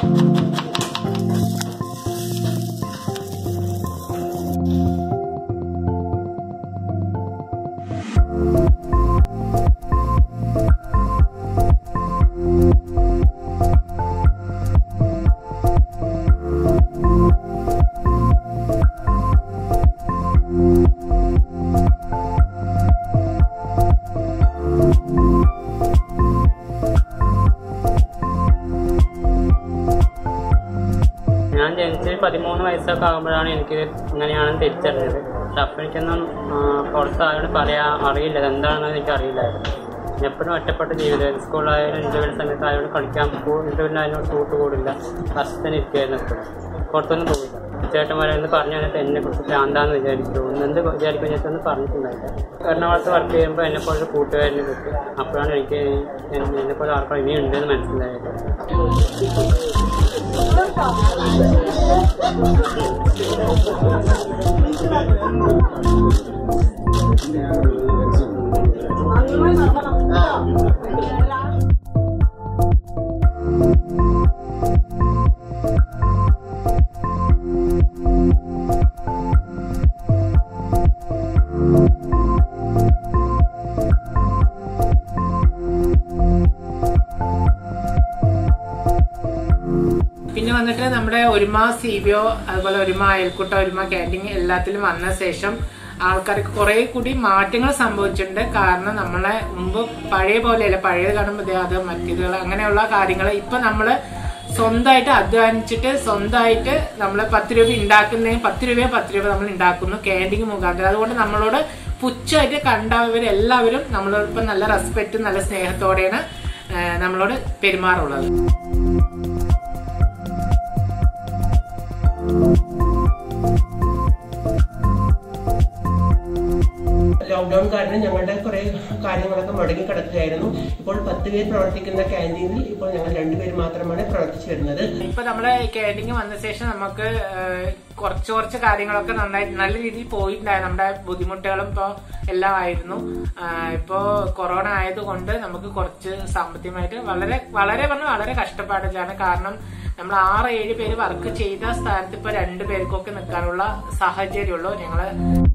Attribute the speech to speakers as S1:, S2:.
S1: ഞാൻ ജനിച്ച് പതിമൂന്ന് വയസ്സൊക്കെ ആകുമ്പോഴാണ് എനിക്ക് ഇങ്ങനെയാണെന്ന് തിരിച്ചറിഞ്ഞത് പക്ഷെ അപ്പം എനിക്കൊന്നും ആ, പുറത്തായോണ്ട് പറയാൻ അറിയില്ല എന്താണെന്ന് എനിക്ക് അറിയില്ലായിരുന്നു എപ്പോഴും ഒറ്റപ്പെട്ട ജീവിതം സ്കൂളിലായാലും ഇൻ്റർവ്യൂ സമയത്തായാലും കളിക്കാൻ പോകും ഇൻ്റർവ്യൂവിനായാലും ഷൂട്ട് കൂടില്ല കഷ്ടത്തിന് ഇരിക്കുകയായിരുന്നു എപ്പോഴും പുറത്തൊന്നും പോകില്ല ചേട്ടന്മാരെന്ന് പറഞ്ഞു കഴിഞ്ഞാൽ എന്നെ കുറിച്ച് ഭ്രാന്താന്ന് വിചാരിക്കും എന്ത് വിചാരിക്കും ചേട്ടൻ പറഞ്ഞിട്ടുണ്ടായില്ല എറണാകുളത്ത് വർക്ക് ചെയ്യുമ്പോൾ എന്നെ പോലെ കൂട്ടുകാരനെ കിട്ടി അപ്പോഴാണ് എനിക്ക് എന്നെ പോലെ ആർക്കും ഇനി ഉണ്ടെന്ന് മനസ്സിലായത്
S2: പിന്നെ വന്നിട്ട് നമ്മുടെ ഒരുമ സി ബി ഒ അതുപോലെ ഒരുമ അയൽക്കൂട്ട ഒരുമ ക്യാൻറ്റീൻ എല്ലാത്തിലും വന്ന ശേഷം ആൾക്കാർക്ക് കുറെ കൂടി മാറ്റങ്ങൾ സംഭവിച്ചിട്ടുണ്ട് കാരണം നമ്മളെ മുമ്പ് പഴയ പോലെയല്ല പഴയത് കാണുമ്പോൾ ദേ അത് മറ്റേതുകൾ അങ്ങനെയുള്ള കാര്യങ്ങൾ ഇപ്പൊ നമ്മള് സ്വന്തമായിട്ട് അധ്വാനിച്ചിട്ട് സ്വന്തമായിട്ട് നമ്മൾ പത്ത് രൂപ ഉണ്ടാക്കുന്നതിന് പത്ത് രൂപയോ പത്ത് രൂപ നമ്മൾ ഉണ്ടാക്കുന്നു ക്യാൻറ്റീൻ മുഖാന്തരം അതുകൊണ്ട് നമ്മളോട് പുച്ഛമായിട്ട് കണ്ടവരെല്ലാവരും നമ്മളോട് ഇപ്പം നല്ല റെസ്പെക്റ്റും നല്ല സ്നേഹത്തോടെയാണ് ആ, നമ്മളോട് പെരുമാറുള്ളത്
S3: ലോക്ക്ഡൌൺ കാരണം ഞങ്ങളുടെ കുറെ കാര്യങ്ങളൊക്കെ മുടങ്ങി കിടക്കുകയായിരുന്നു ഇപ്പോൾ പത്ത് പേർ പ്രവർത്തിക്കുന്ന ക്യാൻറ്റീനിൽ ഇപ്പോൾ ഞങ്ങൾ രണ്ടുപേർ മാത്രമാണ് പ്രവർത്തിച്ചു വരുന്നത്
S2: ഇപ്പൊ നമ്മള് ക്യാൻറ്റീൻ വന്ന ശേഷം നമുക്ക് ഏഹ്, കുറച്ച് കുറച്ച് കാര്യങ്ങളൊക്കെ നന്നായി നല്ല രീതിയിൽ പോയിട്ടുണ്ടായിരുന്നു നമ്മുടെ ബുദ്ധിമുട്ടുകളും ഇപ്പൊ എല്ലാം ആയിരുന്നു ആഹ്, ഇപ്പോ കൊറോണ ആയതുകൊണ്ട് നമുക്ക് കുറച്ച് സാമ്പത്തികമായിട്ട് വളരെ വളരെ പറഞ്ഞാൽ വളരെ കഷ്ടപ്പാടിലാണ് കാരണം നമ്മൾ ആറ് ഏഴ് പേര് വർക്ക് ചെയ്ത സ്ഥാനത്ത് ഇപ്പൊ രണ്ടു പേർക്കൊക്കെ നിൽക്കാനുള്ള സാഹചര്യമുള്ളൂ ഞങ്ങള്